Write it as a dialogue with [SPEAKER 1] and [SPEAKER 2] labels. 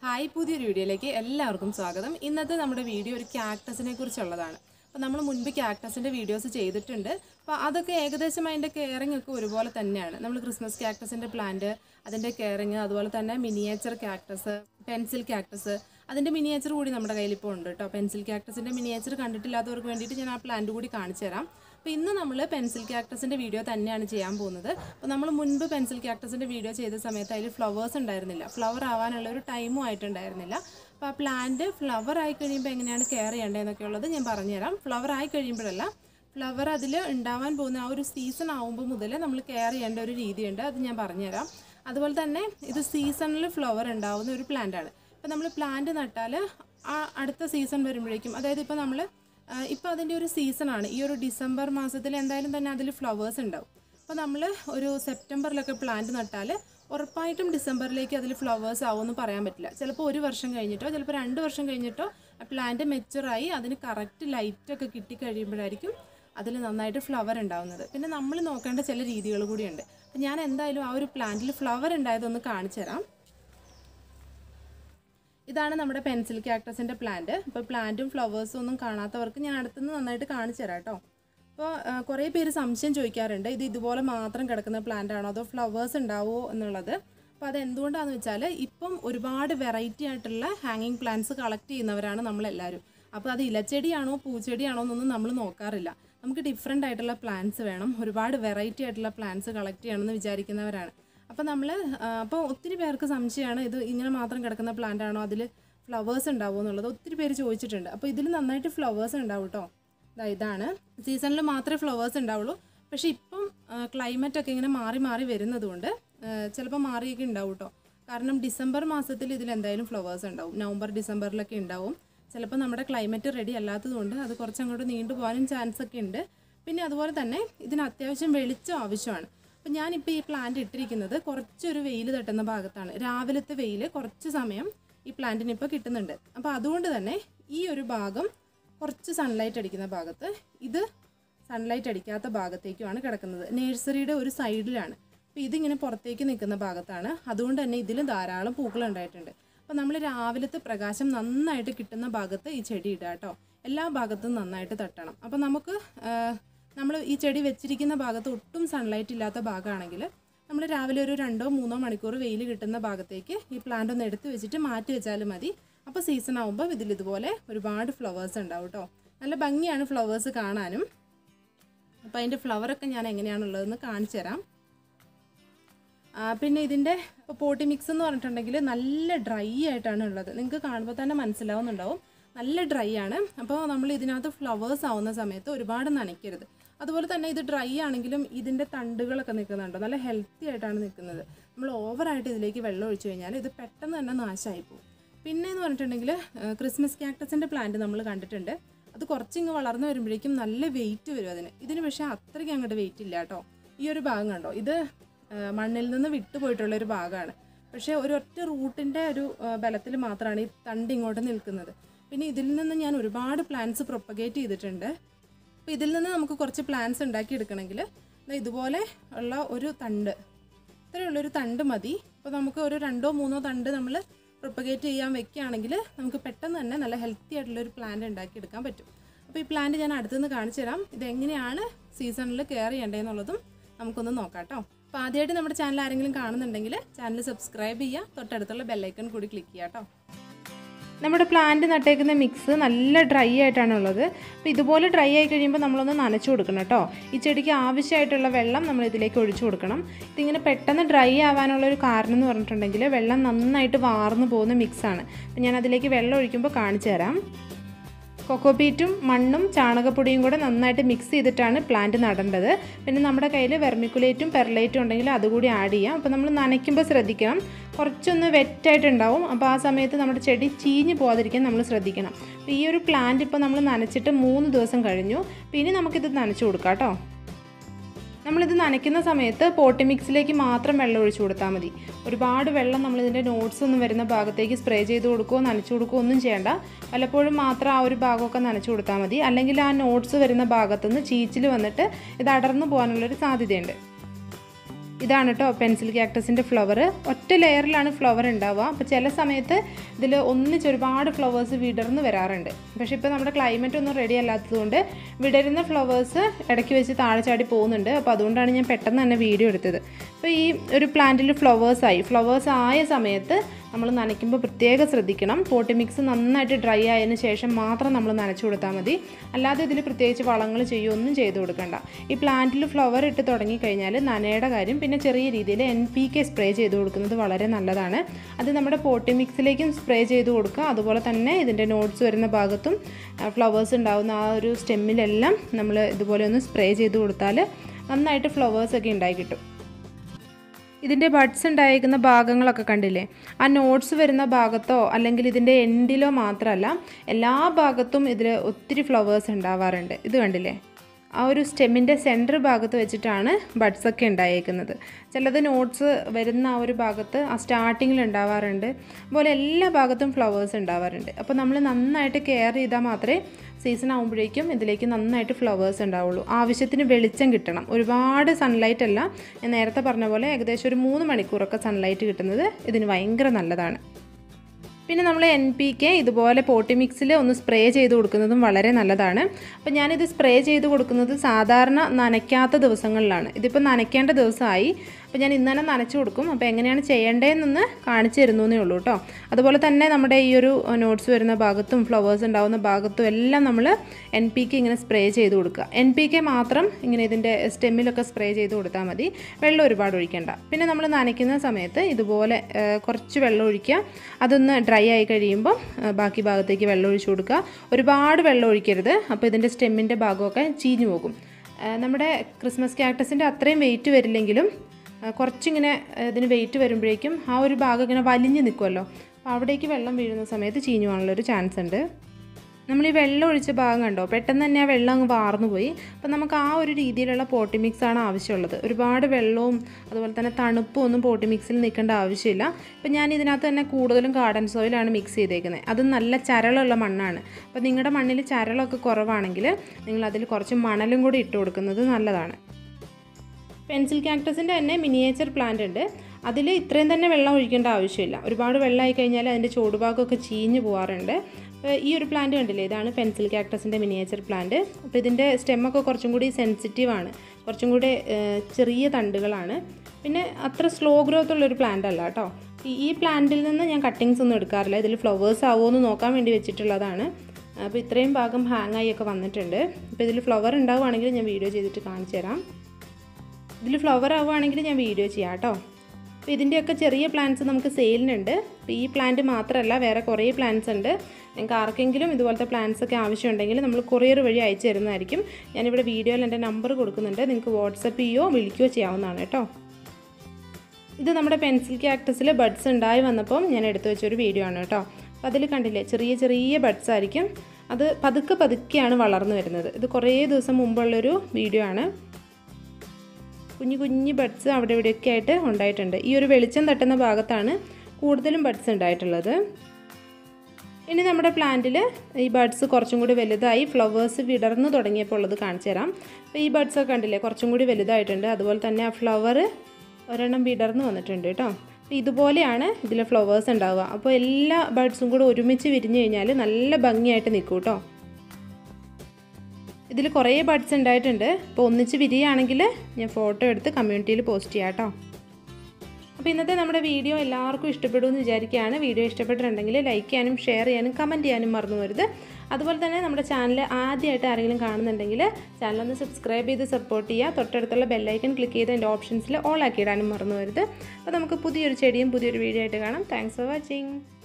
[SPEAKER 1] hi പുതിയൊരു വീഡിയോയിലേക്ക് എല്ലാവർക്കും സ്വാഗതം ഇന്നത്തെ നമ്മുടെ വീഡിയോ ഒരു ക്യാക്ടസിനെ കുറിച്ചുള്ളതാണ് അപ്പോൾ നമ്മൾ മുൻപ് ക്യാക്ടസിൻ്റെ വീഡിയോസ് ചെയ്തിട്ടുണ്ട് അപ്പോൾ അതൊക്കെ ഏകദേശം അതിൻ്റെ കെയറിങ് ഒക്കെ ഒരുപോലെ തന്നെയാണ് നമ്മൾ ക്രിസ്മസ് ക്യാക്ടസിൻ്റെ പ്ലാന്റ് അതിൻ്റെ കെയറിങ് അതുപോലെ തന്നെ മിനിയേച്ചർ ക്യാക്ടസ് പെൻസിൽ ക്യാക്ടസ് അതിൻ്റെ മിനിയേച്ചർ കൂടി നമ്മുടെ കയ്യിൽ ഇപ്പോൾ ഉണ്ട് കേട്ടോ പെൻസിൽ ക്യാക്ടസിൻ്റെ മിനിയേച്ചർ കണ്ടിട്ടില്ലാത്തവർക്ക് വേണ്ടിയിട്ട് ഞാൻ ആ പ്ലാന്റ് കൂടി കാണിച്ചു തരാം അപ്പോൾ ഇന്ന് നമ്മൾ പെൻസിൽ ക്യാക്ടസിൻ്റെ വീഡിയോ തന്നെയാണ് ചെയ്യാൻ പോകുന്നത് അപ്പോൾ നമ്മൾ മുൻപ് പെൻസിൽ ക്യാക്ടസിൻ്റെ വീഡിയോ ചെയ്ത സമയത്ത് അതിൽ ഫ്ലവേഴ്സ് ഉണ്ടായിരുന്നില്ല ഫ്ലവർ ആവാനുള്ള ഒരു ടൈമും ആയിട്ടുണ്ടായിരുന്നില്ല അപ്പോൾ ആ പ്ലാന്റ് ഫ്ലവർ ആയി കഴിയുമ്പോൾ എങ്ങനെയാണ് കെയർ ചെയ്യേണ്ടതെന്നൊക്കെ ഉള്ളത് ഞാൻ പറഞ്ഞുതരാം ഫ്ലവർ ആയി കഴിയുമ്പോഴല്ല ഫ്ലവർ അതിൽ ഉണ്ടാവാൻ പോകുന്ന ആ ഒരു സീസൺ ആകുമ്പോൾ മുതൽ നമ്മൾ കെയർ ചെയ്യേണ്ട ഒരു രീതിയുണ്ട് അത് ഞാൻ പറഞ്ഞുതരാം അതുപോലെ തന്നെ ഇത് സീസണിൽ ഫ്ലവർ ഉണ്ടാവുന്ന ഒരു പ്ലാന്റ് ആണ് ഇപ്പോൾ നമ്മൾ പ്ലാന്റ് നട്ടാൽ ആ അടുത്ത സീസൺ വരുമ്പോഴേക്കും അതായത് ഇപ്പോൾ നമ്മൾ ഇപ്പോൾ അതിൻ്റെ ഒരു സീസണാണ് ഈ ഒരു ഡിസംബർ മാസത്തിൽ എന്തായാലും തന്നെ അതിൽ ഫ്ലവേഴ്സ് ഉണ്ടാവും അപ്പോൾ നമ്മൾ ഒരു സെപ്റ്റംബറിലൊക്കെ പ്ലാന്റ് നട്ടാൽ ഉറപ്പായിട്ടും ഡിസംബറിലേക്ക് അതിൽ ഫ്ലവേഴ്സ് ആവുമെന്ന് പറയാൻ പറ്റില്ല ചിലപ്പോൾ ഒരു വർഷം കഴിഞ്ഞിട്ടോ ചിലപ്പോൾ രണ്ട് വർഷം കഴിഞ്ഞിട്ടോ ആ പ്ലാന്റ് മെച്ചുറായി അതിന് കറക്റ്റ് ലൈറ്റൊക്കെ കിട്ടിക്കഴിയുമ്പോഴായിരിക്കും അതിൽ നന്നായിട്ട് ഫ്ലവർ ഉണ്ടാവുന്നത് പിന്നെ നമ്മൾ നോക്കേണ്ട ചില രീതികൾ കൂടിയുണ്ട് അപ്പം ഞാൻ എന്തായാലും ആ ഒരു പ്ലാന്റിൽ ഫ്ലവർ ഉണ്ടായതൊന്ന് കാണിച്ചു തരാം ഇതാണ് നമ്മുടെ പെൻസിൽ ക്യാക്ടസിൻ്റെ പ്ലാന്റ് ഇപ്പോൾ പ്ലാന്റും ഫ്ലവേഴ്സും ഒന്നും കാണാത്തവർക്ക് ഞാൻ അടുത്തുനിന്ന് നന്നായിട്ട് കാണിച്ചു തരാം കേട്ടോ അപ്പോൾ കുറേ പേര് സംശയം ചോദിക്കാറുണ്ട് ഇത് ഇതുപോലെ മാത്രം കിടക്കുന്ന പ്ലാന്റ് ആണോ അതോ ഫ്ലവേഴ്സ് ഉണ്ടാവുമോ എന്നുള്ളത് അപ്പോൾ അത് എന്തുകൊണ്ടാണെന്ന് വെച്ചാൽ ഇപ്പം ഒരുപാട് വെറൈറ്റി ആയിട്ടുള്ള ഹാങ്ങിങ് പ്ലാന്റ്സ് കളക്ട് ചെയ്യുന്നവരാണ് നമ്മളെല്ലാവരും അപ്പോൾ അത് ഇലച്ചെടിയാണോ പൂച്ചെടിയാണോ എന്നൊന്നും നമ്മൾ നോക്കാറില്ല നമുക്ക് ഡിഫറെൻ്റ് ആയിട്ടുള്ള പ്ലാന്റ്സ് വേണം ഒരുപാട് വെറൈറ്റി ആയിട്ടുള്ള പ്ലാന്റ്സ് കളക്ട് ചെയ്യണമെന്ന് വിചാരിക്കുന്നവരാണ് അപ്പോൾ നമ്മൾ അപ്പോൾ ഒത്തിരി പേർക്ക് സംശയമാണ് ഇത് ഇങ്ങനെ മാത്രം കിടക്കുന്ന പ്ലാന്റ് ആണോ അതിൽ ഫ്ലവേഴ്സ് ഉണ്ടാവുമോ എന്നുള്ളത് ഒത്തിരി പേര് ചോദിച്ചിട്ടുണ്ട് അപ്പോൾ ഇതിൽ നന്നായിട്ട് ഫ്ലവേഴ്സ് ഉണ്ടാവും കേട്ടോ ദാ ഇതാണ് സീസണിൽ മാത്രമേ ഫ്ലവേഴ്സ് ഉണ്ടാവുള്ളൂ പക്ഷേ ഇപ്പം ക്ലൈമറ്റ് ഒക്കെ ഇങ്ങനെ മാറി മാറി വരുന്നതുകൊണ്ട് ചിലപ്പോൾ മാറിയൊക്കെ ഉണ്ടാവും കേട്ടോ കാരണം ഡിസംബർ മാസത്തിൽ ഇതിൽ എന്തായാലും ഫ്ലവേഴ്സ് ഉണ്ടാവും നവംബർ ഡിസംബറിലൊക്കെ ഉണ്ടാവും ചിലപ്പോൾ നമ്മുടെ ക്ലൈമറ്റ് റെഡി അല്ലാത്തതുകൊണ്ട് അത് കുറച്ചങ്ങോട്ട് നീണ്ടു പോകാനും ചാൻസ് ഒക്കെ ഉണ്ട് പിന്നെ അതുപോലെ തന്നെ ഇതിന് അത്യാവശ്യം വെളിച്ചം ആവശ്യമാണ് അപ്പം ഞാനിപ്പോൾ ഈ പ്ലാന്റ് ഇട്ടിരിക്കുന്നത് കുറച്ചൊരു വെയിൽ തട്ടുന്ന ഭാഗത്താണ് രാവിലത്തെ വെയിൽ കുറച്ച് സമയം ഈ പ്ലാന്റിന് ഇപ്പോൾ കിട്ടുന്നുണ്ട് അപ്പോൾ അതുകൊണ്ട് തന്നെ ഈ ഒരു ഭാഗം കുറച്ച് സൺലൈറ്റ് അടിക്കുന്ന ഭാഗത്ത് ഇത് സൺലൈറ്റ് അടിക്കാത്ത ഭാഗത്തേക്കുമാണ് കിടക്കുന്നത് നേഴ്സറിയുടെ ഒരു സൈഡിലാണ് അപ്പോൾ ഇതിങ്ങനെ പുറത്തേക്ക് നിൽക്കുന്ന ഭാഗത്താണ് അതുകൊണ്ട് തന്നെ ഇതിൽ ധാരാളം പൂക്കൾ ഉണ്ടായിട്ടുണ്ട് അപ്പോൾ നമ്മൾ രാവിലത്തെ പ്രകാശം നന്നായിട്ട് കിട്ടുന്ന ഭാഗത്ത് ഈ ചെടി ഇടുക കേട്ടോ എല്ലാ ഭാഗത്തും നന്നായിട്ട് തട്ടണം അപ്പോൾ നമുക്ക് നമ്മൾ ഈ ചെടി വെച്ചിരിക്കുന്ന ഭാഗത്ത് ഒട്ടും സൺലൈറ്റ് ഇല്ലാത്ത ഭാഗമാണെങ്കിൽ നമ്മൾ രാവിലെ ഒരു രണ്ടോ മൂന്നോ മണിക്കൂർ വെയിൽ കിട്ടുന്ന ഭാഗത്തേക്ക് ഈ പ്ലാന്റ് ഒന്ന് എടുത്ത് വെച്ചിട്ട് മാറ്റി വെച്ചാലും മതി അപ്പോൾ സീസൺ ആകുമ്പോൾ ഇതിൽ ഇതുപോലെ ഒരുപാട് ഫ്ലവേഴ്സ് ഉണ്ടാവും കേട്ടോ നല്ല ഭംഗിയാണ് ഫ്ലവേഴ്സ് കാണാനും അപ്പോൾ അതിൻ്റെ ഫ്ലവറൊക്കെ ഞാൻ എങ്ങനെയാണുള്ളതെന്ന് കാണിച്ചു തരാം ആ, പിന്നെ ഇതിൻ്റെ ഇപ്പോൾ പോട്ടി മിക്സ് എന്ന് പറഞ്ഞിട്ടുണ്ടെങ്കിൽ നല്ല ഡ്രൈ ആയിട്ടാണ് ഉള്ളത് നിങ്ങൾക്ക് കാണുമ്പോൾ തന്നെ മനസ്സിലാവുന്നുണ്ടാവും നല്ല ഡ്രൈ ആണ് അപ്പോൾ നമ്മൾ ഇതിനകത്ത് ഫ്ലവേഴ്സ് ആവുന്ന സമയത്ത് ഒരുപാട് നനയ്ക്കരുത് അതുപോലെ തന്നെ ഇത് ഡ്രൈ ആണെങ്കിലും ഇതിൻ്റെ തണ്ടുകളൊക്കെ നിൽക്കുന്നുണ്ടോ നല്ല ഹെൽത്തി ആയിട്ടാണ് നിൽക്കുന്നത് നമ്മൾ ഓവറായിട്ട് ഇതിലേക്ക് വെള്ളം ഒഴിച്ചു കഴിഞ്ഞാൽ ഇത് പെട്ടെന്ന് തന്നെ നാശമായി പോകും പിന്നെ എന്ന് പറഞ്ഞിട്ടുണ്ടെങ്കിൽ ക്രിസ്മസ് ക്യാക്ടസിൻ്റെ പ്ലാന്റ് നമ്മൾ കണ്ടിട്ടുണ്ട് അത് കുറച്ചിങ്ങ് വളർന്നു വരുമ്പോഴേക്കും നല്ല വെയിറ്റ് വരും അതിന് ഇതിന് പക്ഷേ അത്രയ്ക്ക് അങ്ങോട്ട് വെയിറ്റ് ഇല്ല കേട്ടോ ഈ ഒരു ഭാഗം കണ്ടോ ഇത് ആ, മണ്ണിൽ നിന്ന് വിട്ടുപോയിട്ടുള്ള ഒരു ഭാഗമാണ് പക്ഷേ ഒരു ഒറ്റ റൂട്ടിൻ്റെ ഒരു ബലത്തിൽ മാത്രമാണ് ഈ തണ്ട് ഇങ്ങോട്ട് നിൽക്കുന്നത് പിന്നെ ഇതിൽ നിന്ന് ഞാൻ ഒരുപാട് പ്ലാന്റ്സ് പ്രൊപ്പഗേറ്റ് ചെയ്തിട്ടുണ്ട് അപ്പോൾ ഇതിൽ നിന്ന് നമുക്ക് കുറച്ച് പ്ലാന്റ്സ് ഉണ്ടാക്കിയെടുക്കണമെങ്കിൽ ദാ ഇതുപോലെ ഉള്ള ഒരു തണ്ട് ഇത്രയുള്ളൊരു തണ്ട് മതി അപ്പോൾ നമുക്ക് ഒരു രണ്ടോ മൂന്നോ തണ്ട് നമ്മൾ പ്രൊപ്പഗേറ്റ് ചെയ്യാൻ വെക്കുകയാണെങ്കിൽ നമുക്ക് പെട്ടെന്ന് തന്നെ നല്ല ഹെൽത്തി ആയിട്ടുള്ള ഒരു പ്ലാന്റ് ഉണ്ടാക്കിയെടുക്കാൻ പറ്റും അപ്പോൾ ഈ പ്ലാന്റ് ഞാൻ അടുത്തുനിന്ന് കാണിച്ചു തരാം ഇതെങ്ങനെയാണ് സീസണിൽ കെയർ ചെയ്യേണ്ടതെന്നുള്ളതും നമുക്കൊന്ന് നോക്കാം കേട്ടോ അപ്പോൾ ആദ്യമായിട്ട് നമ്മുടെ ചാനൽ ആരെങ്കിലും കാണുന്നുണ്ടെങ്കിൽ ചാനൽ സബ്സ്ക്രൈബ് ചെയ്യുക തൊട്ടടുത്തുള്ള ബെല്ലൈക്കൺ കൂടി ക്ലിക്ക് ചെയ്യുക കേട്ടോ നമ്മുടെ പ്ലാന്റ് നട്ടേക്കുന്ന മിക്സ് നല്ല ഡ്രൈ ആയിട്ടാണ് ഉള്ളത് അപ്പോൾ ഇതുപോലെ ഡ്രൈ ആയി കഴിയുമ്പോൾ നമ്മളൊന്ന് നനച്ചു കൊടുക്കണം കേട്ടോ ഈ ചെടിക്ക് ആവശ്യമായിട്ടുള്ള വെള്ളം നമ്മൾ ഇതിലേക്ക് ഒഴിച്ചു കൊടുക്കണം ഇതിങ്ങനെ പെട്ടെന്ന് ഡ്രൈ ആവാനുള്ള ഒരു കാരണം എന്ന് പറഞ്ഞിട്ടുണ്ടെങ്കിൽ വെള്ളം നന്നായിട്ട് വാർന്നു പോകുന്ന മിക്സാണ് അപ്പോൾ ഞാൻ അതിലേക്ക് വെള്ളം ഒഴിക്കുമ്പോൾ കാണിച്ചു തരാം കൊക്കോപീറ്റും മണ്ണും ചാണകപ്പൊടിയും കൂടെ നന്നായിട്ട് മിക്സ് ചെയ്തിട്ടാണ് പ്ലാന്റ് നടേണ്ടത് പിന്നെ നമ്മുടെ കയ്യിൽ വെർമിക്കുലേറ്റും പെർലൈറ്റും ഉണ്ടെങ്കിൽ അതുകൂടി ആഡ് ചെയ്യാം അപ്പോൾ നമ്മൾ നനയ്ക്കുമ്പോൾ ശ്രദ്ധിക്കണം കുറച്ചൊന്ന് വെറ്റായിട്ടുണ്ടാവും അപ്പോൾ ആ സമയത്ത് നമ്മുടെ ചെടി ചീഞ്ഞ് പോകാതിരിക്കാൻ നമ്മൾ ശ്രദ്ധിക്കണം അപ്പോൾ ഈ ഒരു പ്ലാന്റ് ഇപ്പോൾ നമ്മൾ നനച്ചിട്ട് മൂന്ന് ദിവസം കഴിഞ്ഞു പിന്നെ നമുക്കിത് നനച്ചു കൊടുക്കാം കേട്ടോ നമ്മളിത് നനയ്ക്കുന്ന സമയത്ത് പോട്ടി മിക്സിലേക്ക് മാത്രം വെള്ളം ഒഴിച്ചു കൊടുത്താൽ മതി ഒരുപാട് വെള്ളം നമ്മളിതിൻ്റെ നോട്ട്സ് ഒന്നും വരുന്ന ഭാഗത്തേക്ക് സ്പ്രേ ചെയ്ത് കൊടുക്കുകയോ നനച്ചു കൊടുക്കുകയോ ഒന്നും ചെയ്യേണ്ട വല്ലപ്പോഴും മാത്രം ആ ഒരു ഭാഗമൊക്കെ നനച്ചു കൊടുത്താൽ മതി അല്ലെങ്കിൽ ആ നോട്ട്സ് വരുന്ന ഭാഗത്തുനിന്ന് ചീച്ചിൽ വന്നിട്ട് ഇത് അടർന്നു പോകാനുള്ളൊരു സാധ്യതയുണ്ട് ഇതാണ് കേട്ടോ പെൻസിൽ ക്യാക്ടസിൻ്റെ ഫ്ലവർ ഒറ്റ ലെയറിലാണ് ഫ്ലവർ ഉണ്ടാവുക അപ്പോൾ ചില സമയത്ത് ഇതിൽ ഒന്നിച്ച് ഒരുപാട് ഫ്ലവേഴ്സ് വിടർന്ന് വരാറുണ്ട് പക്ഷേ ഇപ്പോൾ നമ്മുടെ ക്ലൈമറ്റ് ഒന്നും റെഡി അല്ലാത്തതുകൊണ്ട് വിടരുന്ന ഫ്ലവേഴ്സ് ഇടയ്ക്ക് വെച്ച് താഴെ ചാടി പോകുന്നുണ്ട് അപ്പോൾ അതുകൊണ്ടാണ് ഞാൻ പെട്ടെന്ന് തന്നെ വീഡിയോ എടുത്തത് അപ്പോൾ ഈ ഒരു പ്ലാന്റിൽ ഫ്ലവേഴ്സായി ഫ്ലവേഴ്സ് ആയ സമയത്ത് നമ്മൾ നനയ്ക്കുമ്പോൾ പ്രത്യേകം ശ്രദ്ധിക്കണം പോട്ടി മിക്സ് നന്നായിട്ട് ഡ്രൈ ആയതിനു ശേഷം മാത്രം നമ്മൾ നനച്ചു കൊടുത്താൽ മതി അല്ലാതെ ഇതിൽ പ്രത്യേകിച്ച് വളങ്ങൾ ചെയ്യുകയൊന്നും ചെയ്തു കൊടുക്കണ്ട ഈ പ്ലാന്റിൽ ഫ്ലവർ ഇട്ട് തുടങ്ങിക്കഴിഞ്ഞാൽ നനയുടെ കാര്യം പിന്നെ ചെറിയ രീതിയിൽ എൻ പി കെ സ്പ്രേ ചെയ്ത് കൊടുക്കുന്നത് വളരെ നല്ലതാണ് അത് നമ്മുടെ പോട്ടി മിക്സിലേക്കും സ്പ്രേ ചെയ്ത് കൊടുക്കുക അതുപോലെ തന്നെ ഇതിൻ്റെ നോട്ട്സ് വരുന്ന ഭാഗത്തും ഫ്ലവേഴ്സ് ഉണ്ടാകുന്ന ആ ഒരു സ്റ്റെമ്മിലെല്ലാം നമ്മൾ ഇതുപോലെ ഒന്ന് സ്പ്രേ ചെയ്ത് കൊടുത്താൽ നന്നായിട്ട് ഫ്ലവേഴ്സൊക്കെ ഉണ്ടായി കിട്ടും ഇതിൻ്റെ ബഡ്സ് ഉണ്ടായിരിക്കുന്ന ഭാഗങ്ങളൊക്കെ കണ്ടില്ലേ ആ നോട്ട്സ് വരുന്ന ഭാഗത്തോ അല്ലെങ്കിൽ ഇതിൻ്റെ എൻഡിലോ മാത്രമല്ല എല്ലാ ഭാഗത്തും ഇതിൽ ഒത്തിരി ഫ്ലവേഴ്സ് ഉണ്ടാവാറുണ്ട് ഇത് കണ്ടില്ലേ ആ ഒരു സ്റ്റെമ്മിൻ്റെ സെൻറ്റർ ഭാഗത്ത് വെച്ചിട്ടാണ് ബഡ്സ് ഒക്കെ ഉണ്ടായേക്കുന്നത് ചിലത് നോട്ട്സ് വരുന്ന ആ ഒരു ഭാഗത്ത് ആ സ്റ്റാർട്ടിങ്ങിൽ ഉണ്ടാവാറുണ്ട് അതുപോലെ എല്ലാ ഭാഗത്തും ഫ്ലവേഴ്സ് ഉണ്ടാവാറുണ്ട് അപ്പോൾ നമ്മൾ നന്നായിട്ട് കെയർ ചെയ്താൽ മാത്രമേ സീസൺ ആകുമ്പോഴേക്കും ഇതിലേക്ക് നന്നായിട്ട് ഫ്ലവേഴ്സ് ഉണ്ടാവുള്ളൂ ആവശ്യത്തിന് വെളിച്ചം കിട്ടണം ഒരുപാട് സൺലൈറ്റ് അല്ല ഞാൻ നേരത്തെ പറഞ്ഞ പോലെ ഏകദേശം ഒരു മൂന്ന് മണിക്കൂറൊക്കെ സൺലൈറ്റ് കിട്ടുന്നത് ഇതിന് ഭയങ്കര നല്ലതാണ് പിന്നെ നമ്മൾ എൻ പി കെ ഇതുപോലെ പോട്ടി മിക്സിൽ ഒന്ന് സ്പ്രേ ചെയ്ത് കൊടുക്കുന്നതും വളരെ നല്ലതാണ് അപ്പോൾ ഞാനിത് സ്പ്രേ ചെയ്ത് കൊടുക്കുന്നത് സാധാരണ നനയ്ക്കാത്ത ദിവസങ്ങളിലാണ് ഇതിപ്പോൾ നനയ്ക്കേണ്ട ദിവസമായി അപ്പോൾ ഞാൻ ഇന്ന് തന്നെ നനച്ചു കൊടുക്കും അപ്പോൾ എങ്ങനെയാണ് ചെയ്യേണ്ടതെന്നൊന്ന് കാണിച്ചു തരുന്നേ ഉള്ളൂ കേട്ടോ അതുപോലെ തന്നെ നമ്മുടെ ഈ ഒരു നോട്ട്സ് വരുന്ന ഭാഗത്തും ഫ്ലവേഴ്സ് ഉണ്ടാകുന്ന ഭാഗത്തും എല്ലാം നമ്മൾ എൻ പി കെ ഇങ്ങനെ സ്പ്രേ ചെയ്ത് കൊടുക്കുക എൻ പി കെ മാത്രം ഇങ്ങനെ ഇതിൻ്റെ സ്റ്റെമ്മിലൊക്കെ സ്പ്രേ ചെയ്ത് കൊടുത്താൽ മതി വെള്ളം ഒരുപാട് ഒഴിക്കേണ്ട പിന്നെ നമ്മൾ നനയ്ക്കുന്ന സമയത്ത് ഇതുപോലെ ആ, കുറച്ച് വെള്ളം ഒഴിക്കുക അതൊന്ന് ഡ്രൈ ആയി കഴിയുമ്പോൾ ആ, ബാക്കി ഭാഗത്തേക്ക് വെള്ളം ഒഴിച്ചു കൊടുക്കുക ഒരുപാട് വെള്ളം ഒഴിക്കരുത് അപ്പോൾ ഇതിൻ്റെ സ്റ്റെമ്മിൻ്റെ ഭാഗമൊക്കെ ചീഞ്ഞു പോകും ആ, നമ്മുടെ ക്രിസ്മസ് ക്യാക്ടസിൻ്റെ അത്രയും വെയിറ്റ് വരില്ലെങ്കിലും ആ, കുറച്ചിങ്ങനെ ആ, ഇതിന് വെയിറ്റ് വരുമ്പോഴേക്കും ആ ഒരു ഭാഗം ഇങ്ങനെ വലിഞ്ഞ് നിൽക്കുമല്ലോ അപ്പോൾ അവിടേക്ക് വെള്ളം വീഴുന്ന സമയത്ത് ചീഞ്ഞു പോകാനുള്ളൊരു ചാൻസ് ഉണ്ട് നമ്മൾ ഈ വെള്ളം ഒഴിച്ച ഭാഗം കണ്ടോ പെട്ടെന്ന് തന്നെ ആ വെള്ളം അങ്ങ് വാർന്നു പോയി അപ്പോൾ നമുക്ക് ആ ഒരു രീതിയിലുള്ള പോട്ടി മിക്സ് ആണ് ആവശ്യമുള്ളത് ഒരുപാട് വെള്ളവും അതുപോലെ തന്നെ തണുപ്പും ഒന്നും പോട്ടി മിക്സിൽ നിൽക്കേണ്ട ആവശ്യമില്ല ഇപ്പോൾ ഞാൻ ഇതിനകത്ത് തന്നെ കൂടുതലും ഗാർഡൻ സോയിലാണ് മിക്സ് ചെയ്തേക്കുന്നത് അത് നല്ല ചരളുള്ള മണ്ണാണ് അപ്പോൾ നിങ്ങളുടെ മണ്ണിൽ ചരളൊക്കെ കുറവാണെങ്കിൽ നിങ്ങൾ അതിൽ കുറച്ച് മണലും കൂടി ഇട്ട് കൊടുക്കുന്നത് നല്ലതാണ് പെൻസിൽ ക്യാക്ടസിൻ്റെ തന്നെ മിനിയേച്ചർ പ്ലാന്റ് ഉണ്ട് അതിൽ ഇത്രയും തന്നെ വെള്ളം ഒഴിക്കേണ്ട ആവശ്യമില്ല ഒരുപാട് വെള്ളമായി കഴിഞ്ഞാൽ അതിൻ്റെ ചൂടുഭാഗമൊക്കെ ചീഞ്ഞു പോകാറുണ്ട് അപ്പോൾ ഈ ഒരു പ്ലാന്റ് കണ്ടില്ലേ ഇതാണ് പെൻസിൽ ക്യാക്ടസിൻ്റെ മിനിയേച്ചർ പ്ലാന്റ് അപ്പോൾ ഇതിൻ്റെ സ്റ്റെമ്മൊക്കെ കുറച്ചും കൂടി സെൻസിറ്റീവാണ് കുറച്ചും കൂടി ഏഹ്, ചെറിയ തണ്ടുകളാണ് പിന്നെ അത്ര സ്ലോ ഗ്രോത്ത് ഉള്ളൊരു പ്ലാന്റ് അല്ല കേട്ടോ ഈ- ഈ പ്ലാന്റിൽ നിന്ന് ഞാൻ കട്ടിങ്സ് ഒന്നും എടുക്കാറില്ല ഇതിൽ ഫ്ലവേഴ്സ് ആവുമോ എന്ന് നോക്കാൻ വേണ്ടി വെച്ചിട്ടുള്ളതാണ് അപ്പോൾ ഇത്രയും ഭാഗം ഹാങ് ആയി ഒക്കെ വന്നിട്ടുണ്ട് അപ്പോൾ ഇതിൽ ഫ്ലവർ ഉണ്ടാവുകയാണെങ്കിൽ ഞാൻ വീഡിയോ ചെയ്തിട്ട് കാണിച്ചു തരാം ഇതിൽ ഫ്ലവർ ആവുകയാണെങ്കിൽ ഞാൻ വീഡിയോ ചെയ്യാം കേട്ടോ അപ്പോൾ ഇതിൻ്റെയൊക്കെ ചെറിയ പ്ലാന്റ്സ് നമുക്ക് സെയിലിനുണ്ട് അപ്പോൾ ഈ പ്ലാന്റ് മാത്രമല്ല വേറെ കുറേ പ്ലാന്റ്സ് ഉണ്ട് നിങ്ങൾക്ക് ആർക്കെങ്കിലും ഇതുപോലത്തെ പ്ലാന്റ്സ് ഒക്കെ ആവശ്യമുണ്ടെങ്കിൽ നമ്മൾ കൊറിയർ വഴി അയച്ചു തരുന്നതായിരിക്കും ഞാനിവിടെ വീഡിയോയിൽ എൻ്റെ നമ്പർ കൊടുക്കുന്നുണ്ട് നിങ്ങൾക്ക് വാട്സപ്പ് ചെയ്യുകയോ വിളിക്കുകയോ ചെയ്യാവുന്നതാണ് കേട്ടോ ഇത് നമ്മുടെ പെൻസിൽ ക്യാക്ടസിൽ ബഡ്സ് ഉണ്ടായി വന്നപ്പം ഞാൻ എടുത്തു വെച്ചൊരു വീഡിയോ ആണ് കേട്ടോ അപ്പോൾ അതിൽ കണ്ടില്ലേ ചെറിയ ചെറിയ ബഡ്സ് ആയിരിക്കും അത് പതുക്കെ പതുക്കെയാണ് വളർന്നു വരുന്നത് ഇത് കുറേ ദിവസം മുമ്പുള്ളൊരു വീഡിയോ ആണ് കുഞ്ഞു കുഞ്ഞു ബഡ്സ് അവിടെ ഇവിടെയൊക്കെ ആയിട്ട് ഉണ്ടായിട്ടുണ്ട് ഈ ഒരു വെളിച്ചം തട്ടുന്ന ഭാഗത്താണ് കൂടുതലും ബഡ്സ് ഉണ്ടായിട്ടുള്ളത് ഇനി നമ്മുടെ പ്ലാന്റിൽ ഈ ബഡ്സ് കുറച്ചും കൂടി വലുതായി ഫ്ലവേഴ്സ് വിടർന്നു തുടങ്ങിയപ്പോൾ ഉള്ളത് കാണിച്ചു തരാം അപ്പോൾ ഈ ബഡ്സ് ഒക്കെ കണ്ടില്ലേ കുറച്ചും കൂടി വലുതായിട്ടുണ്ട് അതുപോലെ തന്നെ ആ ഫ്ലവർ ഒരെണ്ണം വിടർന്നു വന്നിട്ടുണ്ട് കേട്ടോ അപ്പോൾ ഇതുപോലെയാണ് ഇതിലെ ഫ്ലവേഴ്സ് ഉണ്ടാവുക അപ്പോൾ എല്ലാ ബഡ്സും കൂടി ഒരുമിച്ച് വിരിഞ്ഞു കഴിഞ്ഞാൽ നല്ല ഭംഗിയായിട്ട് നിൽക്കും കേട്ടോ ഇതിൽ കുറേ ബഡ്സ് ഉണ്ടായിട്ടുണ്ട് അപ്പോൾ ഒന്നിച്ച് വിരിയുകയാണെങ്കിൽ ഞാൻ ഫോട്ടോ എടുത്ത് കമ്മ്യൂണിറ്റിയിൽ പോസ്റ്റ് ചെയ്യാം കേട്ടോ അപ്പോൾ ഇന്നത്തെ നമ്മുടെ വീഡിയോ എല്ലാവർക്കും ഇഷ്ടപ്പെടുമെന്ന് വിചാരിക്കുകയാണ് വീഡിയോ ഇഷ്ടപ്പെട്ടിട്ടുണ്ടെങ്കിൽ ലൈക്ക് ചെയ്യാനും ഷെയർ ചെയ്യാനും കമൻറ്റ് ചെയ്യാനും മറന്നു വരുത് അതുപോലെ തന്നെ നമ്മുടെ ചാനൽ ആദ്യമായിട്ട് ആരെങ്കിലും കാണുന്നുണ്ടെങ്കിൽ ചാനൽ ഒന്ന് സബ്സ്ക്രൈബ് ചെയ്ത് സപ്പോർട്ട് ചെയ്യുക തൊട്ടടുത്തുള്ള ബെല്ലൈക്കൺ ക്ലിക്ക് ചെയ്ത് എൻ്റെ ഓപ്ഷൻസിൽ ഓൾ ആക്കി ഇടാനും മറന്നു വരുത് അപ്പോൾ നമുക്ക് പുതിയൊരു ചെടിയും പുതിയൊരു വീഡിയോ ആയിട്ട് കാണാം താങ്ക്സ് ഫോർ വാച്ചിങ്